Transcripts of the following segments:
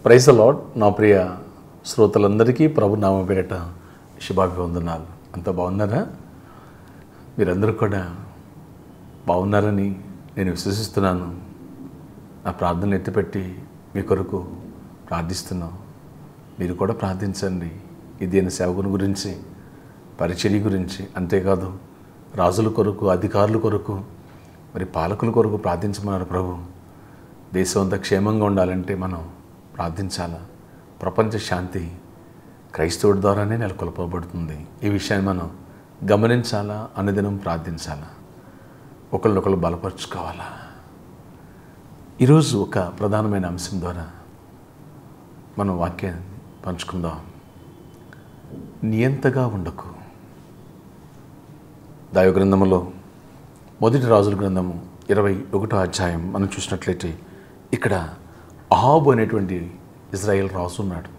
Praise lord నా ప్రియ శ్రోతలందరికీ ప్రభు నామ పేరిట శుభాభివందనాలు అంత బాగున్నారా మీరందరూ కూడా బాగున్నారని నేను విశ్వసిస్తున్నాను నా ప్రార్థనలు ఎత్తిపెట్టి మీ కొరకు ప్రార్థిస్తున్నాం మీరు కూడా ప్రార్థించండి ఈ దీని సేవకుని గురించి పరిచర్య గురించి అంతేకాదు రాజుల కొరకు అధికారుల కొరకు మరి పాలకుల కొరకు ప్రార్థించమన్నారు ప్రభు దేశం అంతా క్షేమంగా ఉండాలంటే మనం ప్రార్థించాలా ప్రపంచ శాంతి క్రైస్తవుడి ద్వారానే నెలకొల్పబడుతుంది ఈ విషయాన్ని మనం గమనించాలా అనుదినం ప్రార్థించాలా ఒకళ్ళొకళ్ళు బలపరుచుకోవాలా ఈరోజు ఒక ప్రధానమైన అంశం ద్వారా మనం వాక్యాన్ని పంచుకుందాం నియంతగా ఉండకు దైవ గ్రంథములో మొదటి రాజుల గ్రంథము ఇరవై ఒకటో అధ్యాయం మనం చూసినట్లయితే ఇక్కడ అహాబు అనేటువంటి ఇజ్రాయెల్ రాజు ఉన్నాడు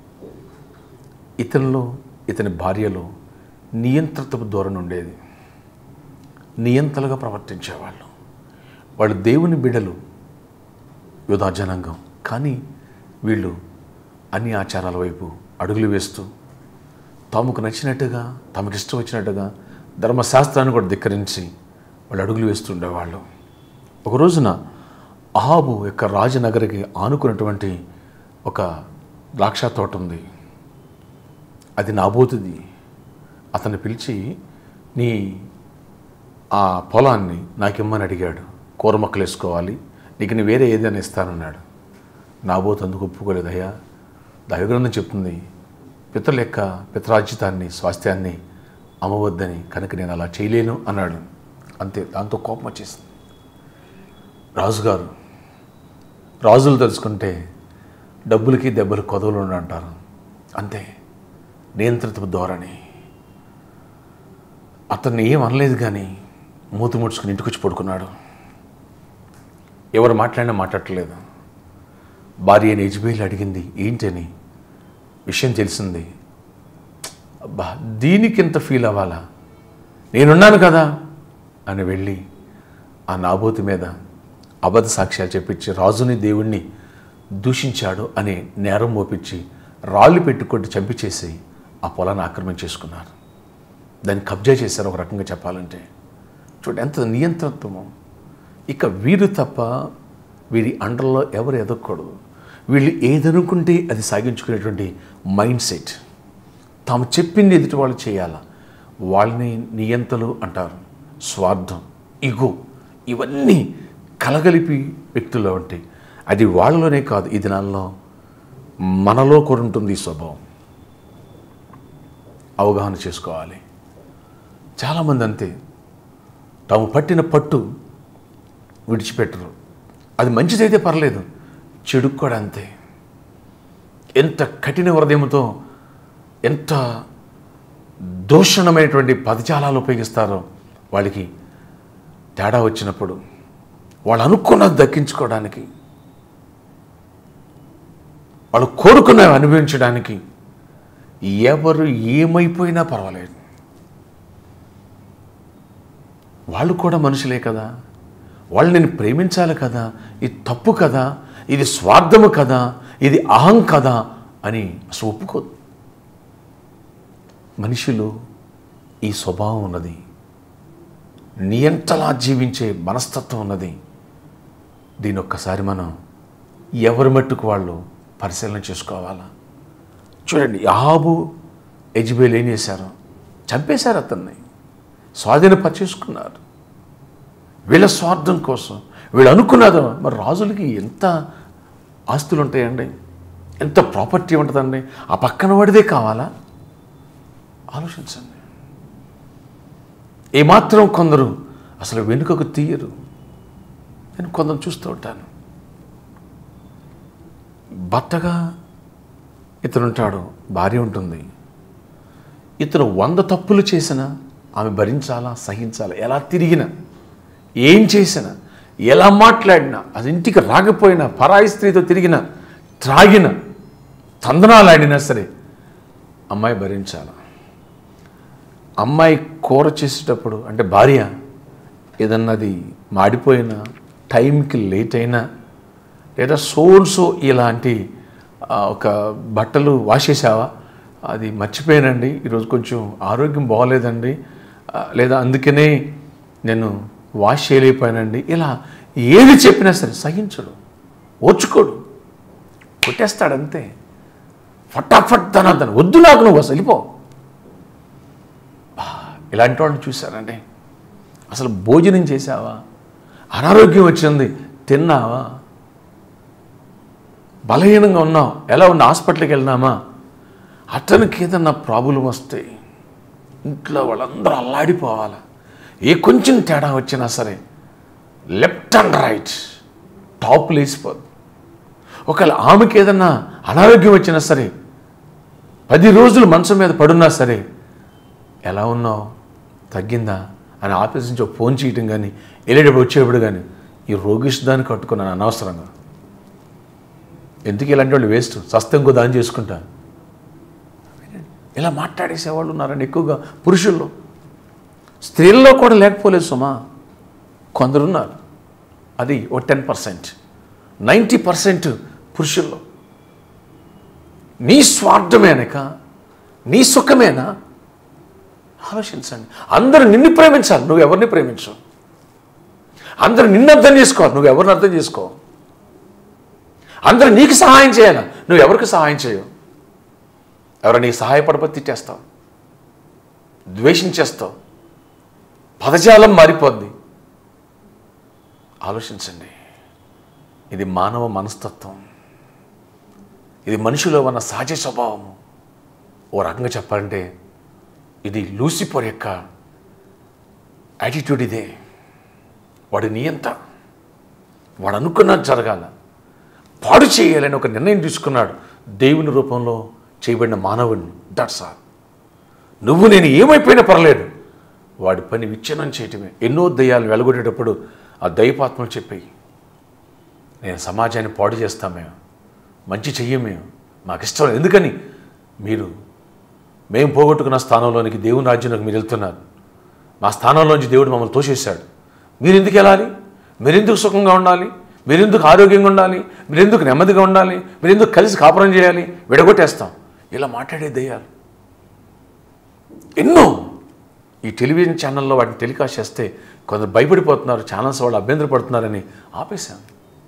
ఇతనిలో ఇతని భార్యలో నియంత్రితపు ధోరణి ఉండేది నియంతలుగా ప్రవర్తించేవాళ్ళు వాళ్ళు దేవుని బిడలు యోధా జనాంగం కానీ వీళ్ళు అన్ని ఆచారాల వైపు అడుగులు వేస్తూ తమకు నచ్చినట్టుగా తమకు ఇష్టం వచ్చినట్టుగా ధర్మశాస్త్రాన్ని కూడా ధిక్కరించి వాళ్ళు అడుగులు వేస్తుండేవాళ్ళు ఒక రోజున అహాబు యొక్క రాజనగరికి ఆనుకున్నటువంటి ఒక ద్రాక్ష తోట ఉంది అది నాబోతుది అతన్ని పిలిచి నీ ఆ పొలాన్ని నాకు ఇమ్మని అడిగాడు కూర మొక్కలు వేసుకోవాలి నీకు నీ వేరే ఏదైనా ఇస్తానన్నాడు నాబోతు అందుకు ఒప్పుకోలేదయ్యా దైవగ్రంథం చెప్తుంది పితరుల యొక్క పితరాజితాన్ని స్వాస్థ్యాన్ని అమ్మవద్దని కనుక నేను అలా చేయలేను అన్నాడు అంతే దాంతో కోపం వచ్చేసింది రాజుగారు రాజులు తెలుసుకుంటే డబ్బులకి దెబ్బలు కొదవలు ఉండి అంటారు అంతే నియంత్రిత ధోరణి అతన్ని ఏం అనలేదు కానీ మూతి ముడుచుకుని ఇంటికి వచ్చి పడుకున్నాడు ఎవరు మాట్లాడినా మాట్లాడట్లేదు భార్య అని యజ్బేలు అడిగింది ఏంటని విషయం తెలిసింది అబ్బా దీనికి ఎంత ఫీల్ అవ్వాలా నేనున్నాను కదా అని వెళ్ళి ఆ నాబోతి మీద అబద్ధ సాక్ష్యాలు చెప్పించి రాజుని దేవుణ్ణి దూషించాడు అనే నేరం మోపించి రాళ్ళు పెట్టుకొట్టి చంపిచేసి ఆ పొలాన్ని ఆక్రమించేసుకున్నారు దాన్ని కబ్జా చేశారు ఒక రకంగా చెప్పాలంటే చూడండి ఎంత నియంత్రణత్వమో ఇక వీరు తప్ప వీరి అండర్లో ఎవరు ఎదగకూడదు వీళ్ళు ఏదనుకుంటే అది సాగించుకునేటువంటి మైండ్ సెట్ తాము చెప్పింది ఎదుటి వాళ్ళు చేయాలా వాళ్ళని నియంతలు అంటారు స్వార్థం ఇగో ఇవన్నీ కలగలిపి వ్యక్తుల్లో ఉంటాయి అది వాళ్ళలోనే కాదు ఈ దినాల్లో మనలో కూడా ఉంటుంది ఈ స్వభావం అవగాహన చేసుకోవాలి చాలామంది అంతే తాము పట్టిన పట్టు విడిచిపెట్టరు అది మంచిదైతే పర్లేదు చెడు కూడా అంతే ఎంత కఠిన హృదయంతో ఎంత దూషణమైనటువంటి పదజాలాలు ఉపయోగిస్తారో వాళ్ళకి తేడా వచ్చినప్పుడు వాళ్ళు అనుకున్నది దక్కించుకోవడానికి వాళ్ళు కోరుకున్నవి అనుభవించడానికి ఎవరు ఏమైపోయినా పర్వాలేదు వాళ్ళు కూడా మనుషులే కదా వాళ్ళు నేను ప్రేమించాలి కదా ఇది తప్పు కదా ఇది స్వార్థము కదా ఇది అహం కదా అని అసలు ఒప్పుకోదు మనుషులు ఈ స్వభావం ఉన్నది నియంతలా జీవించే మనస్తత్వం ఉన్నది దీని ఒక్కసారి మనం ఎవరి మట్టుకు వాళ్ళు పరిశీలన చేసుకోవాలా చూడండి యాబు ఎజ్బేల్ ఏం చేశారు చంపేశారు అతన్ని స్వాధీనపరిచేసుకున్నారు వీళ్ళ స్వార్థం కోసం వీళ్ళు అనుకున్నది మరి రాజులకి ఎంత ఆస్తులు ఉంటాయండి ఎంత ప్రాపర్టీ ఉంటుందండి ఆ పక్కన వాడిదే కావాలా ఆలోచించండి ఏమాత్రం కొందరు అసలు వెనుకకు తీయరు నేను కొందరు చూస్తూ ఉంటాను భర్తగా ఇతను ఉంటాడు భార్య ఉంటుంది ఇతను వంద తప్పులు చేసినా ఆమె భరించాలా సహించాలా ఎలా తిరిగినా ఏం చేసినా ఎలా మాట్లాడినా అది ఇంటికి రాకపోయినా పరాయి స్త్రీతో తిరిగినా త్రాగిన తందనాలాడినా సరే అమ్మాయి భరించాలా అమ్మాయి కూర చేసేటప్పుడు అంటే భార్య ఏదన్నది మాడిపోయినా టైంకి లేట్ అయినా లేదా సో సో ఇలాంటి ఆ, ఒక బట్టలు వాష్ చేసావా అది మర్చిపోయానండి ఈరోజు కొంచెం ఆరోగ్యం బాగోలేదండి ఆ, లేదా అందుకనే నేను వాష్ చేయలేకపోయానండి ఇలా ఏది చెప్పినా సరే సహించడు ఓర్చుకోడు కొట్టేస్తాడంతే ఫటాఫట్ ధనాధన వద్దు నాకు నువ్వు అసలు వెళ్ళిపో బా, ఇలాంటి వాళ్ళని చూశారండి అసలు భోజనం చేసావా అనారోగ్యం వచ్చింది తిన్నావా బలహీనంగా ఉన్నాం ఎలా ఉన్న హాస్పిటల్కి వెళ్ళినామా అతనికి ఏదన్నా ప్రాబ్లం వస్తే ఇంట్లో వాళ్ళందరూ అల్లాడిపోవాలి ఏ కొంచెం తేడా వచ్చినా సరే లెఫ్ట్ అండ్ రైట్ టాప్ లేసిపోదు ఒకవేళ ఆమెకి ఏదన్నా అనారోగ్యం వచ్చినా సరే పది రోజులు మంచం మీద పడున్నా సరే ఎలా ఉన్నావు తగ్గిందా అని ఆఫీస్ నుంచి ఒక ఫోన్ చేయటం కానీ వెళ్ళేటప్పుడు వచ్చేటప్పుడు కానీ ఈ రోగిష్ దాన్ని కట్టుకున్నాను అనవసరంగా ఎందుకు ఇలాంటి వాళ్ళు వేస్ట్ సస్తం ఇంకో దాన్ని చేసుకుంటా ఇలా మాట్లాడేసేవాళ్ళు ఉన్నారండి ఎక్కువగా పురుషుల్లో స్త్రీల్లో కూడా లేకపోలేదు సుమా కొందరున్నారు అది ఓ టెన్ పర్సెంట్ నైంటీ పర్సెంట్ పురుషుల్లో నీ స్వార్థమేనక నీ సుఖమేనా ఆలోచించండి అందరూ నిన్ను ప్రేమించాలి నువ్వు ఎవరిని ప్రేమించవు అందరూ నిన్ను అర్థం చేసుకోవాలి నువ్వు ఎవరిని అర్థం చేసుకో అందరూ నీకు సహాయం చేయాలి నువ్వు ఎవరికి సహాయం చేయవు ఎవరు నీకు సహాయపడకపోతే తిట్టేస్తావు ద్వేషించేస్తావు పదజాలం మారిపోద్ది ఆలోచించండి ఇది మానవ మనస్తత్వం ఇది మనిషిలో ఉన్న సహజ స్వభావము ఓ రకంగా చెప్పాలంటే ఇది లూసిఫర్ యొక్క యాటిట్యూడ్ ఇదే వాడి నియంత వాడు అనుకున్నది జరగాల పాడు చేయాలని ఒక నిర్ణయం తీసుకున్నాడు దేవుని రూపంలో చేయబడిన మానవుడిని దట్స్ ఆల్ నువ్వు నేను ఏమైపోయినా పర్లేదు వాడి పని విచ్ఛిన్నం చేయటమే ఎన్నో దయ్యాలు వెలగొట్టేటప్పుడు ఆ దైపాత్మలు చెప్పాయి నేను సమాజాన్ని పాడు చేస్తాం మేము మంచి చెయ్యం మేము మాకు ఇష్టం లేదు. ఎందుకని మీరు మేము పోగొట్టుకున్న స్థానంలోనికి దేవుని రాజ్యంలోకి మీరు వెళ్తున్నారు మా స్థానంలోంచి దేవుడు మమ్మల్ని తోసేశాడు మీరు ఎందుకు వెళ్ళాలి మీరు ఎందుకు సుఖంగా ఉండాలి మీరు ఎందుకు ఆరోగ్యంగా ఉండాలి మీరు ఎందుకు నెమ్మదిగా ఉండాలి మీరు ఎందుకు కలిసి కాపురం చేయాలి విడగొట్టేస్తాం ఇలా మాట్లాడే దయ్యాలు ఎన్నో ఈ టెలివిజన్ ఛానల్లో వాటిని టెలికాస్ట్ చేస్తే కొందరు భయపడిపోతున్నారు ఛానల్స్ వాళ్ళు అభ్యంతర పడుతున్నారని ఆపేశాను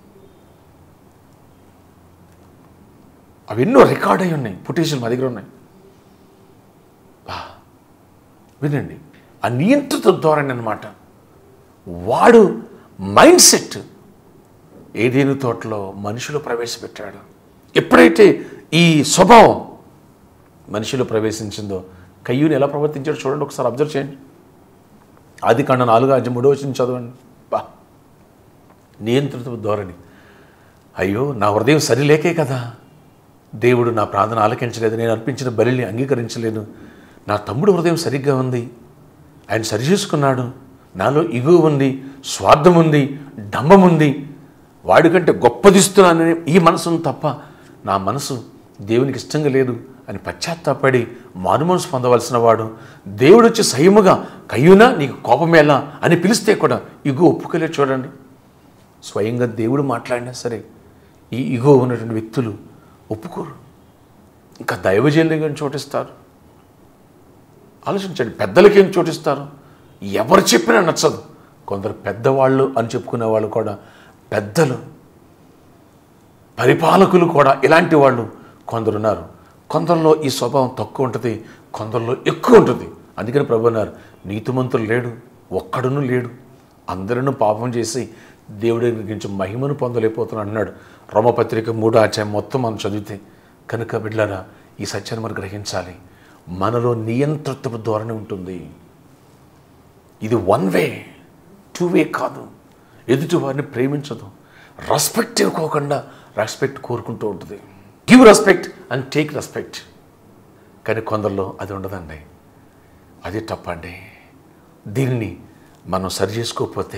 అవి ఎన్నో రికార్డ్ అయి ఉన్నాయి ఫుటేజీలు మా దగ్గర ఉన్నాయి ఆ, వినండి ఆ నియంత్రిత ధోరణి అనమాట వాడు మైండ్ సెట్ ఏదేను తోటలో మనుషులు ప్రవేశపెట్టాడు ఎప్పుడైతే ఈ స్వభావం మనిషిలో ప్రవేశించిందో కయ్యూని ఎలా ప్రవర్తించాడో చూడండి ఒకసారి అబ్జర్వ్ చేయండి ఆది కాండ నాలుగు అధ్యాయం మూడో వచ్చిన చదవండి బా నియంత్రిత ధోరణి అయ్యో నా హృదయం సరిలేకే కదా దేవుడు నా ప్రార్థన ఆలకించలేదు నేను అర్పించిన బలిని అంగీకరించలేను నా తమ్ముడు హృదయం సరిగ్గా ఉంది ఆయన సరిచేసుకున్నాడు నాలో ఇగువ ఉంది స్వార్థం ఉంది డంబం ఉంది వాడికంటే గొప్పదిస్తున్నానని ఈ మనసును తప్ప నా మనసు దేవునికి ఇష్టంగా లేదు అని పశ్చాత్తాపడి మారుమనసు పొందవలసిన వాడు దేవుడు వచ్చి సయముగా కయ్యునా నీకు కోపమేలా అని పిలిస్తే కూడా ఇగు ఒప్పుకోలే చూడండి స్వయంగా దేవుడు మాట్లాడినా సరే ఈ ఇగో ఉన్నటువంటి వ్యక్తులు ఒప్పుకోరు ఇంకా దైవజనులుగా చోటిస్తారు ఆలోచించండి పెద్దలకేం చోటిస్తారు ఎవరు చెప్పినా నచ్చదు కొందరు పెద్దవాళ్ళు అని చెప్పుకునే వాళ్ళు కూడా పెద్దలు పరిపాలకులు కూడా ఇలాంటి వాళ్ళు కొందరు ఉన్నారు కొందరిలో ఈ స్వభావం తక్కువ ఉంటుంది కొందరిలో ఎక్కువ ఉంటుంది అందుకని ప్రభు అన్నారు నీతిమంతులు లేడు ఒక్కడును లేడు అందరూ పాపం చేసి దేవుడి గురించి మహిమను పొందలేకపోతున్నాడు అన్నాడు రోమపత్రిక మూడో అధ్యాయం మొత్తం మనం చదివితే కనుక బిడ్డలారా ఈ సత్యాన్ని మనం గ్రహించాలి మనలో నియంత్రిత ధోరణి ఉంటుంది ఇది వన్ వే టూ వే కాదు ఎదుటి వారిని ప్రేమించదు రెస్పెక్ట్ ఇవ్వకోకుండా రెస్పెక్ట్ కోరుకుంటూ ఉంటుంది give respect and take respect కానీ కొందరిలో అది ఉండదండి అది తప్పండి దీన్ని మనం సరి చేసుకోకపోతే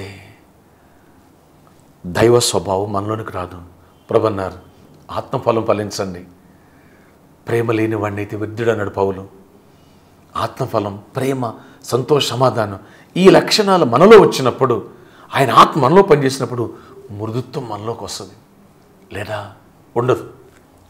దైవ స్వభావం మనలోనికి రాదు ప్రభన్నారు ఆత్మఫలం ఫలించండి ప్రేమ లేని వాడిని అయితే వృద్ధుడు అన్నాడు పౌలు ఆత్మఫలం ప్రేమ సంతోష సమాధానం ఈ లక్షణాలు మనలో వచ్చినప్పుడు ఆయన ఆత్మ మనలో పనిచేసినప్పుడు మృదుత్వం మనలోకి వస్తుంది లేదా ఉండదు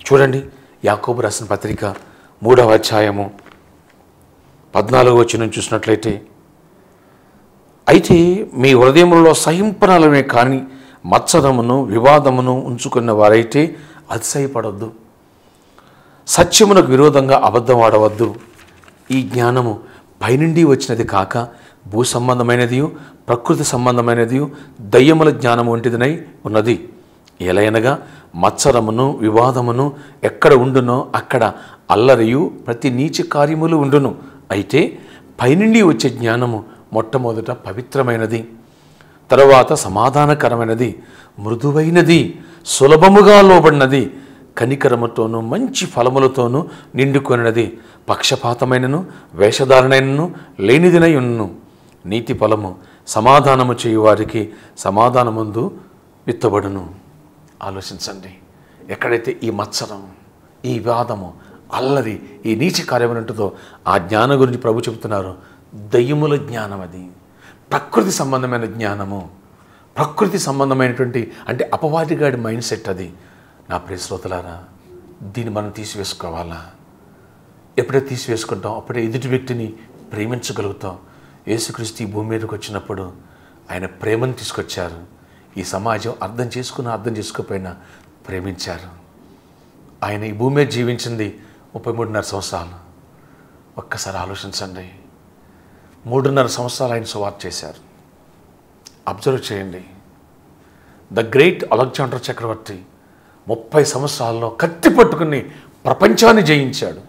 చూడండి యాకోబు రాసిన పత్రిక మూడవ అధ్యాయము పద్నాలుగో వచ్చిన చూసినట్లయితే అయితే మీ హృదయంలో సహింపనలమే కానీ మత్సరమును వివాదమును ఉంచుకున్న వారైతే అతిశయపడొద్దు సత్యమునకు విరోధంగా అబద్ధం ఆడవద్దు ఈ జ్ఞానము పైనుండి వచ్చినది కాక భూ సంబంధమైనది ప్రకృతి సంబంధమైనది దయ్యముల జ్ఞానం వంటిదినై ఉన్నది ఎలయనగా మత్సరమును వివాదమును ఎక్కడ ఉండునో అక్కడ అల్లరియు ప్రతి నీచ కార్యములు ఉండును అయితే పైనుండి వచ్చే జ్ఞానము మొట్టమొదట పవిత్రమైనది తరువాత సమాధానకరమైనది మృదువైనది సులభముగా లోబడినది కనికరముతోనూ మంచి ఫలములతోనూ నిండుకొనినది పక్షపాతమైనను వేషధారణైనను లేనిదినై ఉన్ను నీతి ఫలము సమాధానము చేయువారికి సమాధానముందు విత్తబడును ఆలోచించండి ఎక్కడైతే ఈ మత్సరం ఈ వివాదము అల్లరి ఈ నీచ కార్యం ఉంటుందో ఆ జ్ఞానం గురించి ప్రభు చెబుతున్నారు దయ్యముల జ్ఞానం అది ప్రకృతి సంబంధమైన జ్ఞానము ప్రకృతి సంబంధమైనటువంటి అంటే అపవాదిగాడి మైండ్ సెట్ అది నా ప్రియ శ్రోతలారా దీన్ని మనం తీసివేసుకోవాలా ఎప్పుడైతే తీసివేసుకుంటాం అప్పుడే ఎదుటి వ్యక్తిని ప్రేమించగలుగుతాం యేసుక్రీస్తు ఈ భూమి మీదకి వచ్చినప్పుడు ఆయన ప్రేమను తీసుకొచ్చారు ఈ సమాజం అర్థం చేసుకున్న అర్థం చేసుకోకపోయినా ప్రేమించారు ఆయన ఈ భూమి మీద జీవించింది ముప్పై మూడున్నర సంవత్సరాలు ఒక్కసారి ఆలోచించండి మూడున్నర సంవత్సరాలు ఆయన సువార్త చేశారు అబ్జర్వ్ చేయండి ద గ్రేట్ అలెగ్జాండర్ చక్రవర్తి ముప్పై సంవత్సరాల్లో కత్తి పట్టుకుని ప్రపంచాన్ని జయించాడు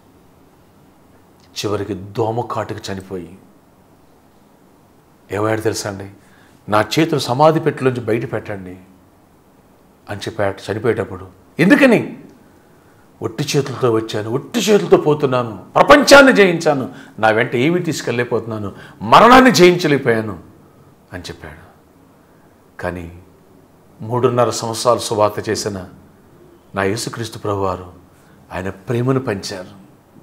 చివరికి దోమ కాటుకు చనిపోయి ఏమయ్యాడు తెలుసా అండి నా చేతులు సమాధి పెట్టిలోంచి బయట పెట్టండి అని చెప్పాడు చనిపోయేటప్పుడు ఎందుకని ఒట్టి చేతులతో వచ్చాను ఒట్టి చేతులతో పోతున్నాను ప్రపంచాన్ని జయించాను నా వెంట ఏమి తీసుకెళ్ళలేకపోతున్నాను మరణాన్ని జయించలేకపోయాను అని చెప్పాడు కానీ మూడున్నర సంవత్సరాలు సువార్త చేసిన నా యేసుక్రీస్తు ప్రభువారు ఆయన ప్రేమను పంచారు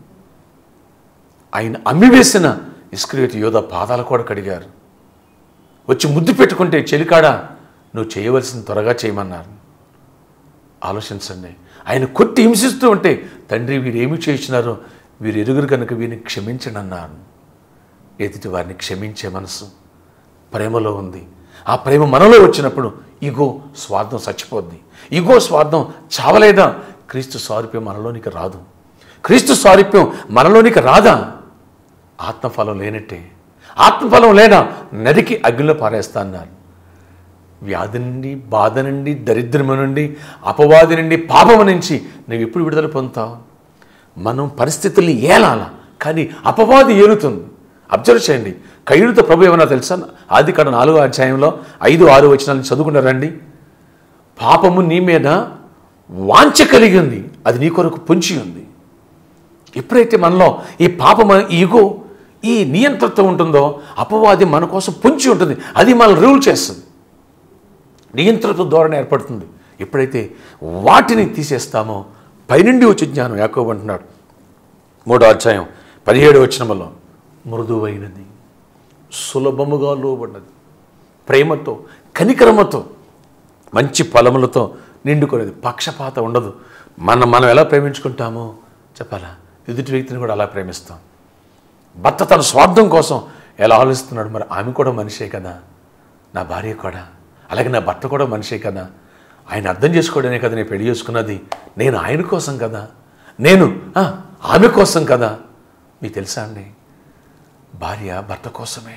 ఆయన అమ్మివేసిన ఇస్క్రియట్ యోధ పాదాలు కూడా కడిగారు వచ్చి ముద్దు పెట్టుకుంటే చెలికాడా నువ్వు చేయవలసిన త్వరగా చేయమన్నారు ఆలోచించండి ఆయన కొట్టి హింసిస్తూ ఉంటే తండ్రి వీరు ఏమి చేయించినారో వీరు ఎరుగురు కనుక వీరిని క్షమించండి అన్నాను ఎదుటి వారిని క్షమించే మనసు ప్రేమలో ఉంది ఆ ప్రేమ మనలో వచ్చినప్పుడు ఇగో స్వార్థం చచ్చిపోద్ది ఇగో స్వార్థం చావలేదా క్రీస్తు స్వారూప్యం మనలోనికి రాదు క్రీస్తు స్వారూప్యం మనలోనికి రాదా ఆత్మఫలం లేనట్టే ఆత్మఫలం లేనా నరికి అగ్నిలో పారేస్తా అన్నారు వ్యాధి నుండి బాధ నుండి దరిద్రము నుండి అపవాది నుండి పాపము నుంచి నువ్వు ఎప్పుడు విడుదల పొందుతావు మనం పరిస్థితుల్ని ఏలాల కానీ అపవాది ఏలుతుంది అబ్జర్వ్ చేయండి కయ్యుడితో ప్రభు ఏమన్నా తెలుసా ఆది కాడ నాలుగో అధ్యాయంలో ఐదు ఆరు వచనాలను చదువుకున్నారండి పాపము నీ మీద వాంఛ కలిగి ఉంది అది నీ కొరకు పొంచి ఉంది ఎప్పుడైతే మనలో ఈ పాపం ఈగో ఈ నియంత్రణతో ఉంటుందో అపవాది మన కోసం పొంచి ఉంటుంది అది మనం రూల్ చేస్తుంది నియంత్రణతో ధోరణి ఏర్పడుతుంది ఎప్పుడైతే వాటిని తీసేస్తామో పైనుండి వచ్చే జ్ఞానం యాకోబు అంటున్నాడు మూడో అధ్యాయం పదిహేడు వచనములో మృదువైనది సులభముగా లోబడినది ప్రేమతో కనికరమతో మంచి ఫలములతో నిండుకునేది పక్షపాత ఉండదు మనం మనం ఎలా ప్రేమించుకుంటామో చెప్పాలా ఎదుటి వ్యక్తిని కూడా అలా ప్రేమిస్తాం భర్త తన స్వార్థం కోసం ఎలా ఆలోచిస్తున్నాడు మరి ఆమె కూడా మనిషే కదా నా భార్య కూడా అలాగే నా భర్త కూడా మనిషే కదా ఆయన అర్థం చేసుకోవడమే కదా నేను పెళ్లి చేసుకున్నది నేను ఆయన కోసం కదా నేను ఆ, ఆమె కోసం కదా మీకు తెలుసా అండి భార్య భర్త కోసమే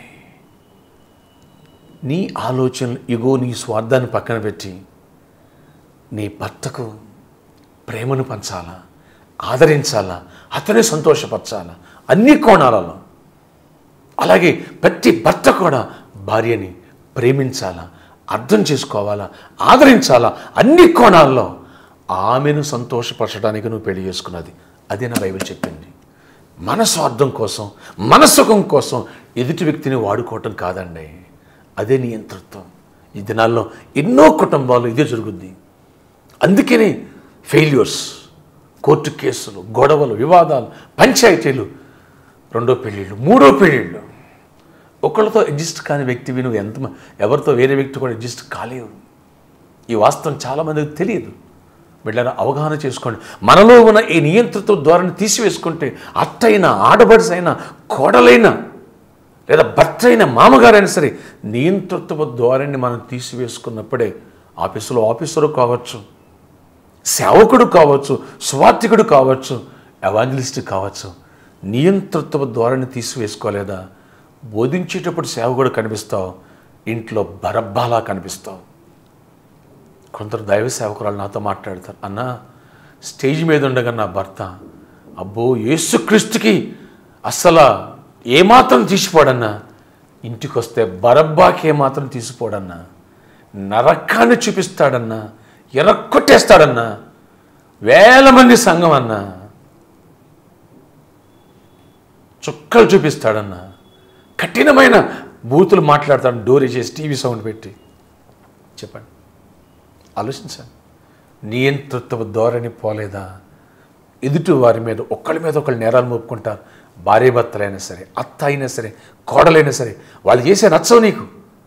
నీ ఆలోచనలు ఇగో నీ స్వార్థాన్ని పక్కన పెట్టి నీ భర్తకు ప్రేమను పంచాలా ఆదరించాలా అతనే సంతోషపరచాలా అన్ని కోణాలలో అలాగే ప్రతి భర్త కూడా భార్యని ప్రేమించాలా అర్థం చేసుకోవాలా ఆదరించాలా అన్ని కోణాల్లో ఆమెను సంతోషపరచడానికి నువ్వు పెళ్లి చేసుకున్నది అదే నా బైబిల్ చెప్పింది మన స్వార్థం కోసం మన సుఖం కోసం ఎదుటి వ్యక్తిని వాడుకోవటం కాదండి అదే నియంతృత్వం ఈ దినాల్లో ఎన్నో కుటుంబాలు ఇదే జరుగుద్ది అందుకనే ఫెయిల్యూర్స్ కోర్టు కేసులు గొడవలు వివాదాలు పంచాయతీలు రెండో పెళ్ళిళ్ళు మూడో పెళ్ళిళ్ళు ఒకళ్ళతో అడ్జస్ట్ కాని వ్యక్తివి నువ్వు ఎంత మ- ఎవరితో వేరే వ్యక్తి కూడా అడ్జస్ట్ కాలేవు ఈ వాస్తవం చాలామందికి తెలియదు బిడ్డల అవగాహన చేసుకోండి మనలో ఉన్న ఈ నియంత్రిత ధోరణి తీసివేసుకుంటే అత్తైన ఆడబడిసైన కోడలైన లేదా భర్త అయిన మామగారైనా సరే నియంతృత్వ ధోరణిని మనం తీసివేసుకున్నప్పుడే ఆఫీసులో ఆఫీసరు కావచ్చు సేవకుడు కావచ్చు స్వార్థికుడు కావచ్చు ఎవాంజలిస్ట్ కావచ్చు నియంతృత్వ ధోరణి తీసివేసుకోలేదా బోధించేటప్పుడు సేవకుడు కనిపిస్తావు ఇంట్లో బరబ్బాలా కనిపిస్తావు కొందరు దైవ సేవకురాలు నాతో మాట్లాడతారు అన్న స్టేజ్ మీద ఉండగా నా భర్త అబ్బో యేసుక్రీస్తుకి అస్సలు ఏమాత్రం తీసిపోడన్నా ఇంటికి వస్తే బరబ్బాకి ఏమాత్రం తీసిపోడన్నా నరకాన్ని చూపిస్తాడన్నా ఎరక్కొట్టేస్తాడన్నా వేల మంది సంఘం అన్నా చుక్కలు చూపిస్తాడన్నా కఠినమైన బూతులు మాట్లాడతాడు డోర్ వేసేసి టీవీ సౌండ్ పెట్టి చెప్పండి ఆలోచించండి నియంతృత్వ ధోరణి పోలేదా ఎదుటి వారి మీద ఒకళ్ళ మీద ఒకళ్ళు నేరాలు మోపుకుంటారు భార్య భర్తలైనా సరే అత్త అయినా సరే కోడలైనా సరే వాళ్ళు చేసే నచ్చవు నీకు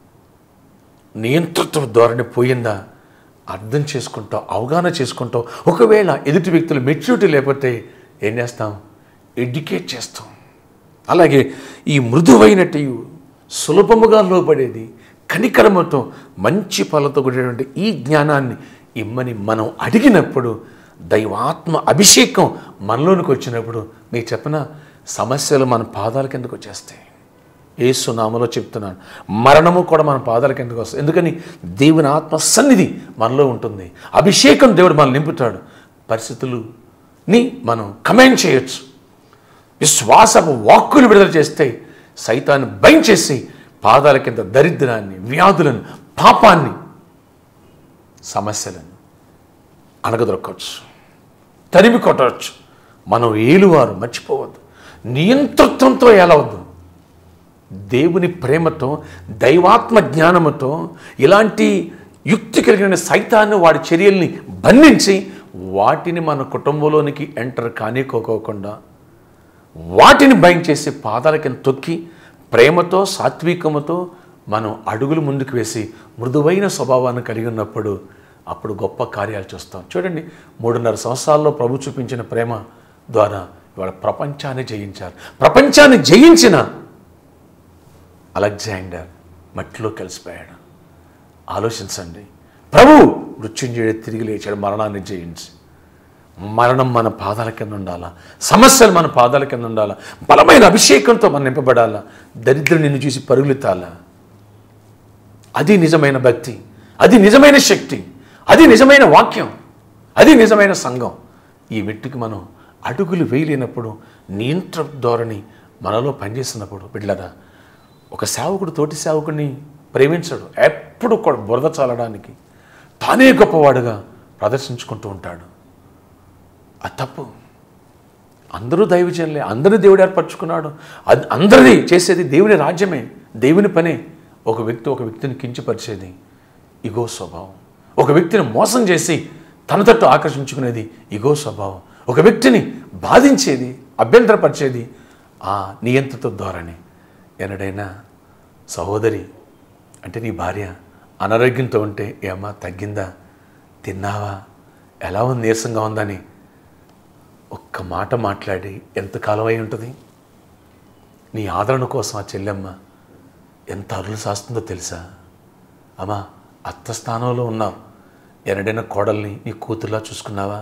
నియంతృత్వ ధోరణి పోయిందా అర్థం చేసుకుంటావు అవగాహన చేసుకుంటావు ఒకవేళ ఎదుటి వ్యక్తులు మెచ్యూరిటీ లేకపోతే ఏం చేస్తాం ఎడ్యుకేట్ చేస్తాం అలాగే ఈ మృదువైనటి సులభముగా లోబడేది కనికరమతో మంచి ఫలతో కూడినటువంటి ఈ జ్ఞానాన్ని ఇమ్మని మనం అడిగినప్పుడు దైవాత్మ అభిషేకం మనలోనికి వచ్చినప్పుడు మీకు చెప్పిన సమస్యలు మన పాదాల కిందకు వచ్చేస్తాయి ఏసు నామలో చెప్తున్నాను మరణము కూడా మన పాదాల కిందకు వస్తుంది ఎందుకని దేవుని ఆత్మ సన్నిధి మనలో ఉంటుంది అభిషేకం దేవుడు మనం నింపుతాడు పరిస్థితులుని మనం కమెంట్ చేయొచ్చు విశ్వాసపు వాక్కులు విడుదల చేస్తే సైతాన్ని భయం చేసి పాదాల కింద దరిద్రాన్ని వ్యాధులను పాపాన్ని సమస్యలను అణగదొరకవచ్చు తరిమి కొట్టవచ్చు మనం ఏలువారు మర్చిపోవద్దు నియంతృత్వంతో ఏలవద్దు దేవుని ప్రేమతో దైవాత్మ జ్ఞానముతో ఇలాంటి యుక్తి కలిగిన సైతాన్ని వాడి చర్యల్ని బంధించి వాటిని మన కుటుంబంలోనికి ఎంటర్ కానికోకోకుండా వాటిని భయం చేసి పాదాల కింద తొక్కి ప్రేమతో సాత్వికముతో మనం అడుగులు ముందుకు వేసి మృదువైన స్వభావాన్ని కలిగి ఉన్నప్పుడు అప్పుడు గొప్ప కార్యాలు చూస్తాం చూడండి మూడున్నర సంవత్సరాల్లో ప్రభు చూపించిన ప్రేమ ద్వారా ఇవాళ ప్రపంచాన్ని జయించారు ప్రపంచాన్ని జయించిన అలెగ్జాండర్ మట్టిలో కలిసిపోయాడు ఆలోచించండి ప్రభు మృత్యుంజయుడు తిరిగి లేచాడు మరణాన్ని జయించి మరణం మన పాదాల కింద ఉండాలా సమస్యలు మన పాదాల కింద ఉండాలా బలమైన అభిషేకంతో మనం నింపబడాలా దరిద్రం నిన్ను చూసి పరుగులెత్తాలా అది నిజమైన భక్తి అది నిజమైన శక్తి అది నిజమైన వాక్యం అది నిజమైన సంఘం ఈ మెట్టుకి మనం అడుగులు వేయలేనప్పుడు నియంత్ర ధోరణి మనలో పనిచేస్తున్నప్పుడు బిడ్డలరా ఒక సేవకుడు తోటి సేవకుడిని ప్రేమించడు ఎప్పుడు కూడా బురద చాలడానికి తానే గొప్పవాడుగా ప్రదర్శించుకుంటూ ఉంటాడు అది తప్పు అందరూ దైవజనులే అందరూ దేవుడు ఏర్పరచుకున్నాడు అది అందరిది చేసేది దేవుని రాజ్యమే దేవుని పనే ఒక వ్యక్తి ఒక వ్యక్తిని కించపరిచేది ఇగో స్వభావం ఒక వ్యక్తిని మోసం చేసి తన తట్టు ఆకర్షించుకునేది ఇగో స్వభావం ఒక వ్యక్తిని బాధించేది అభ్యంతరపరిచేది ఆ నియంత్రిత ధోరణి ఎన్నడైనా సహోదరి అంటే నీ భార్య అనారోగ్యంతో ఉంటే ఏమా తగ్గిందా తిన్నావా ఎలా ఉంది నీరసంగా ఉందని ఒక్క మాట మాట్లాడి ఎంతకాలం అయి ఉంటుంది నీ ఆదరణ కోసం ఆ చెల్లెమ్మ ఎంత అరులు సాస్తుందో తెలుసా అమ్మా అత్త స్థానంలో ఉన్నావు ఎన్నడైనా కోడల్ని నీ కూతురులా చూసుకున్నావా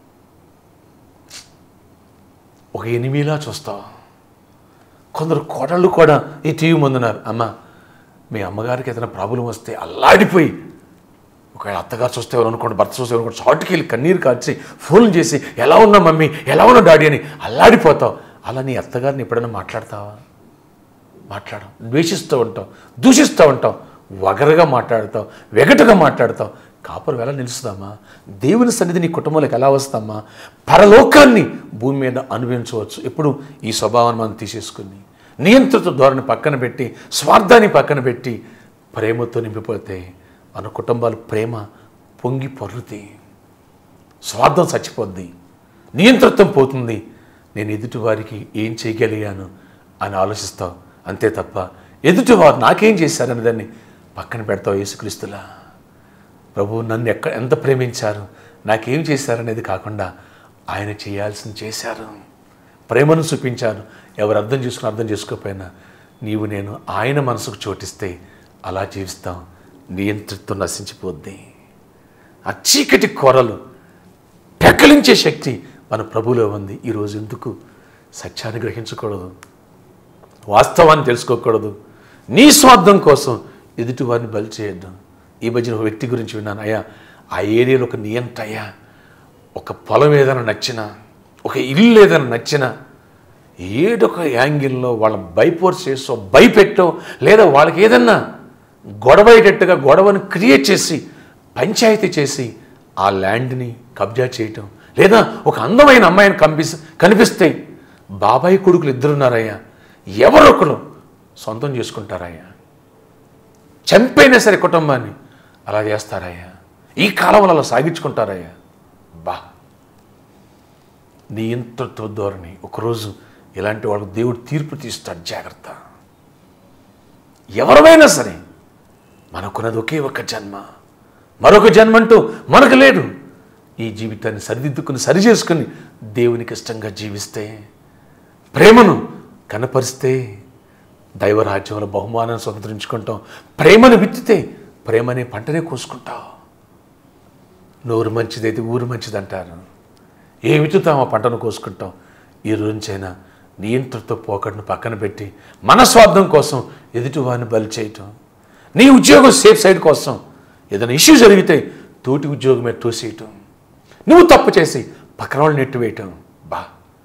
ఒక ఎనిమిలా చూస్తావా కొందరు కోడళ్ళు కూడా ఈ టీవీ ముందున్నారు అమ్మ మీ అమ్మగారికి ఏదైనా ప్రాబ్లం వస్తే అల్లాడిపోయి ఒకవేళ అత్తగారు చూస్తే ఎవరు అనుకోండి భర్త చూస్తే ఎవరు షార్ట్కి వెళ్ళి కన్నీరు కార్చి ఫోన్ చేసి ఎలా ఉన్నా మమ్మీ ఎలా ఉన్నా డాడీ అని అల్లాడిపోతావు అలా నీ అత్తగారిని ఎప్పుడైనా మాట్లాడతావా మాట్లాడవు ద్వేషిస్తూ ఉంటావు దూషిస్తూ ఉంటావు వగరగా మాట్లాడతావు వెగటుగా మాట్లాడతావు కాపురం ఎలా నిలుస్తుందమ్మా దేవుని సన్నిధి నీ కుటుంబంలోకి ఎలా వస్తామా పరలోకాన్ని భూమి మీద అనుభవించవచ్చు ఎప్పుడు ఈ స్వభావాన్ని మనం తీసేసుకుని నియంత్రిత ధోరణి పక్కన పెట్టి స్వార్థాన్ని పక్కన పెట్టి ప్రేమతో నింపిపోతే మన కుటుంబాలు ప్రేమ పొంగి పొర్రుతాయి స్వార్థం చచ్చిపోద్ది నియంత్రిత్వం పోతుంది నేను ఎదుటివారికి ఏం చేయగలిగాను అని ఆలోచిస్తావు అంతే తప్ప ఎదుటివారు నాకేం చేశారని దాన్ని పక్కన పెడతావు యేసుక్రీస్తులా ప్రభు నన్ను ఎక్క ఎంత ప్రేమించారు నాకేం చేశారనేది కాకుండా ఆయన చేయాల్సింది చేశారు ప్రేమను చూపించారు ఎవరు అర్థం చేసుకుని అర్థం చేసుకోకపోయినా నీవు నేను ఆయన మనసుకు చోటిస్తే అలా జీవిస్తాం నియంత్రితో నశించిపోద్ది ఆ చీకటి కొరలు పెక్కలించే శక్తి మన ప్రభులో ఉంది ఈరోజు ఎందుకు సత్యాన్ని గ్రహించకూడదు వాస్తవాన్ని తెలుసుకోకూడదు నీ స్వార్థం కోసం ఎదుటి వారిని బలి చేయొద్దు ఈ మధ్యన ఒక వ్యక్తి గురించి విన్నాను అయ్యా ఆ ఏరియాలో ఒక నియంత అయ్యా ఒక పొలం ఏదైనా నచ్చినా ఒక ఇల్లు ఏదైనా నచ్చినా ఏడొక యాంగిల్లో వాళ్ళని బైపోర్స్ చేసో భయపెట్టో లేదా వాళ్ళకి ఏదన్నా గొడవయ్యేటట్టుగా గొడవను క్రియేట్ చేసి పంచాయతీ చేసి ఆ ల్యాండ్ని కబ్జా చేయటం లేదా ఒక అందమైన అమ్మాయిని కనిపిస్ కనిపిస్తే బాబాయ్ కొడుకులు ఇద్దరున్నారయ్యా ఎవరొకరు సొంతం చేసుకుంటారయ్యా చంపైనా సరే కుటుంబాన్ని అలా చేస్తారయ్యా ఈ కాలంలో అలా సాగించుకుంటారయ్యా బా నీ ఇంతతో ధోరణి ఒకరోజు ఇలాంటి వాళ్ళకు దేవుడు తీర్పు తీస్తాడు జాగ్రత్త ఎవరమైనా సరే మనకున్నది ఒకే ఒక జన్మ మరొక జన్మ అంటూ మనకు లేదు ఈ జీవితాన్ని సరిదిద్దుకుని సరి చేసుకుని దేవునికి ఇష్టంగా జీవిస్తే ప్రేమను కనపరిస్తే దైవరాజ్యంలో బహుమానాన్ని స్వతంత్రించుకుంటాం ప్రేమను విత్తితే ప్రేమనే పంటనే కోసుకుంటావు నోరు మంచిదైతే ఊరు మంచిది అంటారు ఏ విత్తుతాం ఆ పంటను కోసుకుంటాం ఈ రోజైనా నియంత్రణతో పోకడను పక్కన పెట్టి మన స్వార్థం కోసం ఎదుటివారిని బలి చేయటం నీ ఉద్యోగం సేఫ్ సైడ్ కోసం ఏదైనా ఇష్యూ జరిగితే తోటి ఉద్యోగమే తోసేయటం నువ్వు తప్పు చేసి పక్కన వాళ్ళు నెట్టివేయటం బా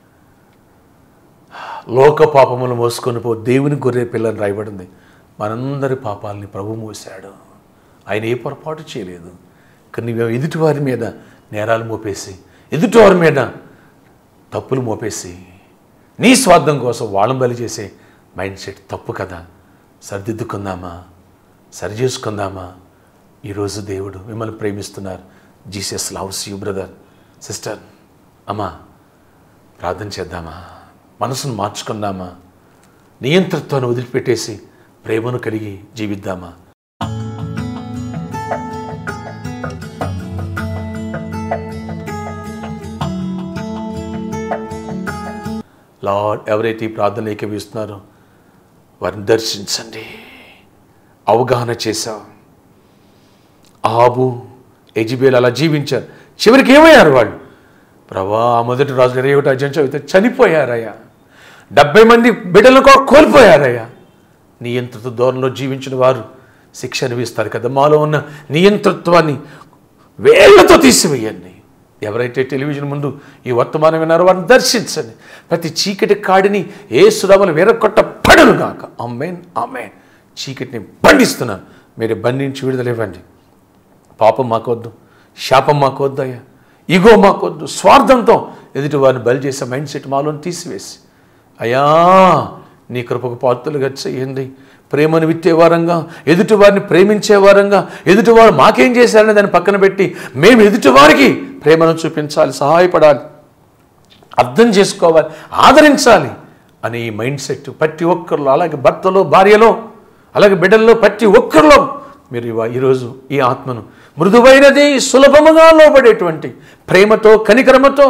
లోక పాపములు మోసుకొని పో దేవుని గొర్రె పిల్లని రాయబడింది మనందరి పాపాలని ప్రభు మోసాడు ఆయన ఏ పొరపాటు చేయలేదు కానీ మేము ఎదుటివారి మీద నేరాలు మోపేసి ఎదుటివారి మీద తప్పులు మోపేసి నీ స్వార్థం కోసం వాళ్ళని బలి చేసే మైండ్ సెట్ తప్పు కదా సరిదిద్దుకుందామా సరి చేసుకుందామా ఈరోజు దేవుడు మిమ్మల్ని ప్రేమిస్తున్నారు Jesus loves you brother sister అమ్మా ప్రార్థన చేద్దామా మనసును మార్చుకుందామా నియంత్రణతో వదిలిపెట్టేసి ప్రేమను కలిగి జీవిద్దామా లార్డ్ ఎవరైతే ఈ ప్రార్థన ఏకీవిస్తున్నారో వారిని దర్శించండి అవగాహన చేశావు ఆబు ఎజిబేల్ అలా జీవించారు చివరికి ఏమయ్యారు వాళ్ళు ప్రభా ఆ మొదటి రాజు ఇరవై ఒకటి అధ్యాయం చదివితే చనిపోయారయ్యా డెబ్బై మంది బిడ్డలను కూడా కోల్పోయారయ్యా నియంత్రిత ధోరణిలో జీవించిన వారు శిక్ష అనుభవిస్తారు కదా మాలో ఉన్న నియంతృత్వాన్ని వేళ్లతో తీసివేయండి ఎవరైతే టెలివిజన్ ముందు ఈ వర్తమానం విన్నారో వారిని దర్శించండి ప్రతి చీకటి కాడిని ఏ సుధామలు వేరొకొట్ట పడను గాక అమ్మేన్ అమ్మేన్ చీకటిని బండిస్తున్నాను మీరు బంధించి విడుదల ఇవ్వండి పాపం మాకొద్దు శాపం మాకొద్దు అయ్యా ఇగో మాకొద్దు స్వార్థంతో ఎదుటి వారిని బలి చేసే మైండ్ సెట్ మాలోని తీసివేసి అయ్యా నీ కృపకు పాత్రలుగా చేయండి ప్రేమను విత్తే వారంగా ఎదుటి వారిని ప్రేమించే వారంగా ఎదుటివారు మాకేం చేశారని దాన్ని పక్కన పెట్టి మేము ఎదుటివారికి ప్రేమను చూపించాలి సహాయపడాలి అర్థం చేసుకోవాలి ఆదరించాలి అనే ఈ మైండ్ సెట్ ప్రతి ఒక్కరిలో అలాగే భర్తలో భార్యలో అలాగే బిడ్డల్లో ప్రతి ఒక్కరిలో మీరు ఇవా- ఈరోజు ఈ ఆత్మను మృదువైనది సులభముగా లోబడేటువంటి ప్రేమతో కనికరమతో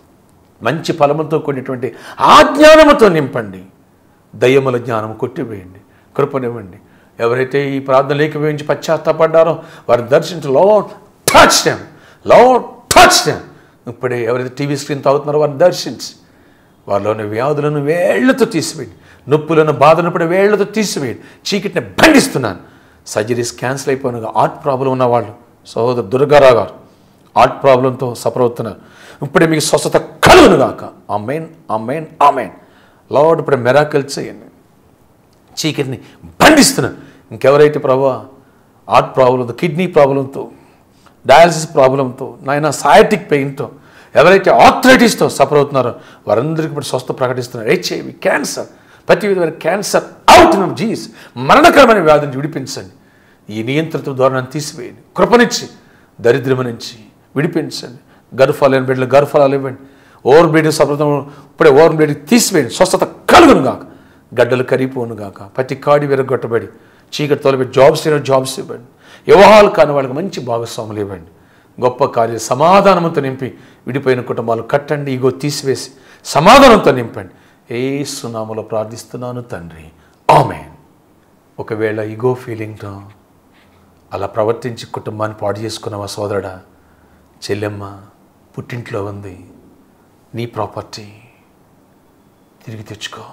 మంచి ఫలముతో కూడినటువంటి ఆ జ్ఞానముతో నింపండి దయ్యముల జ్ఞానం కొట్టివేయండి కృపనివ్వండి ఎవరైతే ఈ ప్రార్థన ఏకీభవించి పశ్చాత్తాపడ్డారో వారిని దర్శించి lo touch them lo touch them ఇప్పుడే ఎవరైతే టీవీ స్క్రీన్ తాగుతున్నారో వారిని దర్శించి వారిలోని వ్యాధులను వేళ్లతో తీసివేయండి నొప్పులను బాధను కూడా వేళ్లతో తీసివేయండి చీకటిని బండిస్తున్నాను సర్జరీస్ క్యాన్సిల్ అయిపోయిన హార్ట్ ప్రాబ్లం ఉన్న వాళ్ళు సహోదరు దుర్గారావు గారు హార్ట్ ప్రాబ్లంతో సఫర్ అవుతున్నారు ఇప్పుడే మీకు స్వస్థత కలుగును గాక అమ్మేన్ అమ్మేన్ అమ్మేన్ లార్డ్ ఇప్పుడు మెరాకిల్ చేయండి చీకటిని బండిస్తున్నాను ఇంకెవరైతే ప్రభా హార్ట్ ప్రాబ్లంతో కిడ్నీ ప్రాబ్లంతో డయాలసిస్ ప్రాబ్లంతో నాయన సయాటిక్ పెయిన్తో ఎవరైతే ఆర్థరైటిస్తో సఫర్ అవుతున్నారో వారందరికీ ఇప్పుడు స్వస్థ ప్రకటిస్తున్నారు హెచ్ఐవి క్యాన్సర్ ప్రతి విధమైన క్యాన్సర్ అవుట్ ఆఫ్ జీస్ మరణకరమైన వ్యాధిని విడిపించండి ఈ నియంత్రిత ధోరణిని తీసివేయండి కృపనిచ్చి దరిద్రము నుంచి విడిపించండి గర్భాలు లేని బిడ్డలు గర్భాలు ఇవ్వండి ఓవర్ బ్లీడ్ సఫలం ఇప్పుడే ఓవర్ బ్లీడ్ తీసివేయండి స్వస్థత కలుగును గాక గడ్డలు కరిగిపోను గాక ప్రతి కాడి విరగొట్టబడి చీకటి తొలబెట్టి జాబ్స్ లేని జాబ్స్ ఇవ్వండి వివాహాలు కాని వాళ్ళకి మంచి భాగస్వాములు ఇవ్వండి గొప్ప కార్య సమాధానంతో నింపి విడిపోయిన కుటుంబాలు కట్టండి ఇగో తీసివేసి సమాధానంతో నింపండి ఏ సునామలో ప్రార్థిస్తున్నాను తండ్రి ఆమెన్ ఒకవేళ ఇగో ఫీలింగ్తో అలా ప్రవర్తించి కుటుంబాన్ని పాడు చేసుకున్నావా సోదరుడా చెల్లెమ్మ పుట్టింట్లో ఉంది నీ ప్రాపర్టీ తిరిగి తెచ్చుకో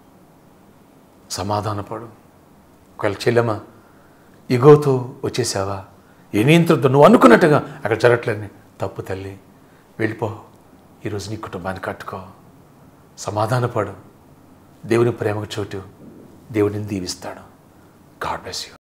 సమాధానపడు ఒకవేళ చెల్లెమ్మ ఇగోతో వచ్చేసావా ఏ నియంత్రణతో నువ్వు అనుకున్నట్టుగా అక్కడ జరగట్లేని తప్పు తల్లి వెళ్ళిపో ఈరోజు నీ కుటుంబాన్ని కట్టుకో సమాధానపడు దేవుని ప్రేమకు చోటు దేవుడిని దీవిస్తాడు గాడ్ బ్లెస్ యూ